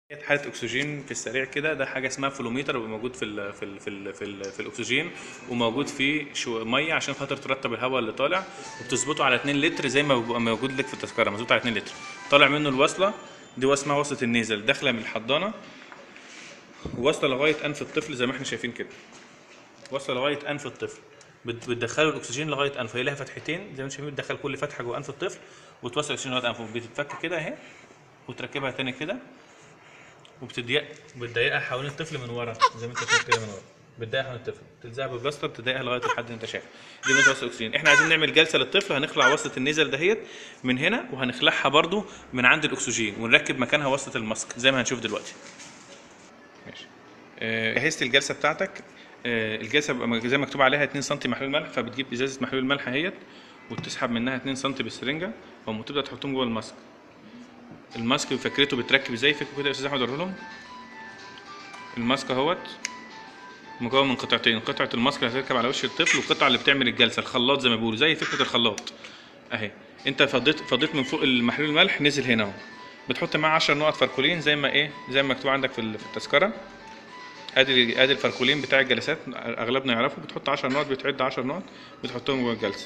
حاله اكسجين في السريع كده ده حاجه اسمها فلوميتر بيبقى موجود في ال في ال في ال في, ال في الاكسجين وموجود فيه شو ميه عشان خاطر ترطب الهواء اللي طالع وبتظبطه على 2 لتر زي ما بيبقى موجود لك في التذكره مظبوط على 2 لتر طالع منه الوصله دي اسمها وصله النيزل داخله من الحضانه واصله لغايه انف الطفل زي ما احنا شايفين كده واصله لغايه انف الطفل بت- بتدخله الاكسجين لغايه انفه هي لها فتحتين زي ما انتم شايفين بتدخل كل فتحه جوه انف الطفل وتوصل الاكسجين لغايه انفه بتتفك كده اهي وتركبها تاني كده وبتضيق بتضيقها حوالين الطفل من ورا زي ما انت شايف كده من ورا بتضيقها حوالين الطفل تلزقها بالبلاستر تضيقها لغايه الحد اللي انت شايفه دي بالنسبه لوصله الاكسجين احنا عايزين نعمل جلسه للطفل هنخلع وصله النيزل دهيت من هنا وهنخلعها برضو من عند الاكسجين ونركب مكانها وصله الماسك زي ما هنشوف دلوقتي ماشي آه، جهزت الجلسه بتاعتك آه، الجلسه بيبقى زي ما مكتوب عليها 2 سم محلول ملح فبتجيب ازازه محلول الملح اهيت وتسحب منها 2 سم بالسرنجه وتبدا تحطهم جوه الماسك الماسك فكرته بتركب ازاي فكره كده يا استاذ احمد اوريه لهم الماسك اهوت مكون من قطعتين قطعه الماسك اللي هتركب على وش الطفل والقطعه اللي بتعمل الجلسه الخلاط زي ما بيقولوا زي فكره الخلاط اهي انت فضيت فضيت من فوق المحلول الملح نزل هنا اهو بتحط معاه 10 نقط فركولين زي ما ايه زي ما مكتوب عندك في ال- في التذكره ادي ادي الفركولين بتاع الجلسات اغلبنا يعرفه بتحط 10 نقط بتعد 10 نقط بتحطهم جوه الجلسه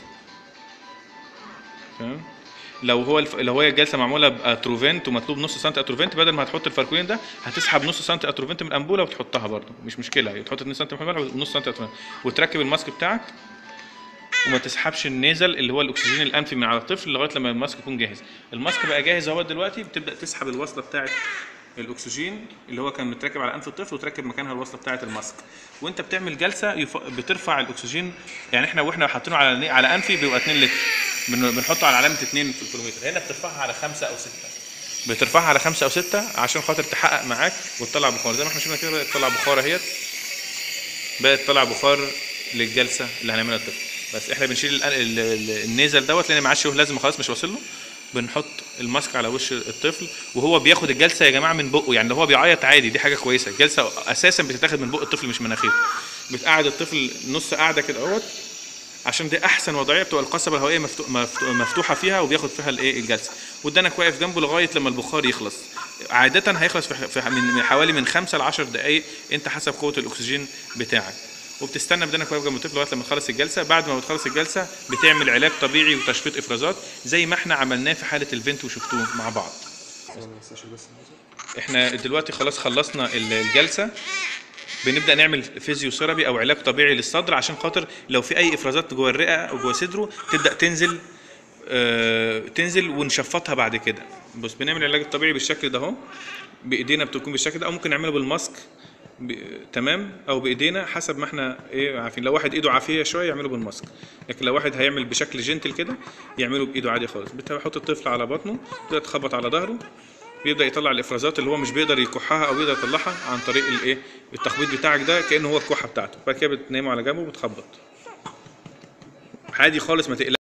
تمام لو هو الف... لو هي الجلسه معموله باتروفنت ومطلوب نص سنتي اتروفنت بدل ما هتحط الفركولين ده هتسحب نص سنتي اتروفنت من الانبوله وتحطها برده مش مشكله تحط 2 سنتي محمل ونص سنتي اتروفنت وتركب الماسك بتاعك وما تسحبش النيزل اللي هو الاكسجين الانفي من على الطفل لغايه لما الماسك يكون جاهز الماسك بقى جاهز اهو دلوقتي بتبدا تسحب الوصله بتاعه الاكسجين اللي هو كان متركب على انف الطفل وتركب مكانها الوصله بتاعه الماسك وانت بتعمل جلسه يف... بترفع الاكسجين يعني احنا واحنا حاطينه على على انفي بيبقى 2 لتر بن- بنحطه على علامه 2 في الكيلومتر هنا بترفعها على 5 او 6 بترفعها على 5 او 6 عشان خاطر تحقق معاك وتطلع بخار زي ما احنا شفنا كده بدات تطلع بخار اهيت بقت تطلع بخار للجلسه اللي هنعملها للطفل بس احنا بنشيل ال- ال- ال- النيزل دوت لان ما عادش له لازمه خلاص مش واصل له بنحط الماسك على وش الطفل وهو بياخد الجلسه يا جماعه من بقه يعني لو هو بيعيط عادي دي حاجه كويسه الجلسه اساسا بتتاخد من بق الطفل مش مناخيره بتقعد الطفل نص قاعده كده اهوت عشان دي احسن وضعيه بتبقى القصبه الهوائيه مفتو- مفتو- مفتوحه فيها وبياخد فيها الايه الجلسه وادانك واقف جنبه لغايه لما البخار يخلص عاده هيخلص في ح- في ح- من من حوالي من 5 ل 10 دقائق انت حسب قوه الاكسجين بتاعك وبتستنى بدنك واقف جنب الطفل لغايه لما تخلص الجلسه بعد ما بتخلص الجلسه بتعمل علاج طبيعي وتشفيط افرازات زي ما احنا عملناه في حاله الفنت وشفتوه مع بعض احنا دلوقتي خلاص خلصنا ال- الجلسه بنبدا نعمل فيزيوثيرابي او علاج طبيعي للصدر عشان خاطر لو في اي افرازات جوه الرئه او جوه صدره تبدا تنزل آه، تنزل ونشفطها بعد كده بص بنعمل العلاج الطبيعي بالشكل ده اهو بايدينا بتكون بالشكل ده او ممكن نعمله بالماسك ب... تمام او بايدينا حسب ما احنا ايه عارفين لو واحد ايده عافيه شويه يعمله بالماسك لكن لو واحد هيعمل بشكل جنتل كده يعمله بايده عادي خالص بتحط الطفل على بطنه تبدا تخبط على ظهره بيبدا يطلع الافرازات اللي هو مش بيقدر يكحها او يقدر يطلعها عن طريق الايه التخبيط بتاعك ده كانه هو الكحه بتاعته بعد كده بتنامه على جنبه وبتخبط عادي خالص ما تقلقش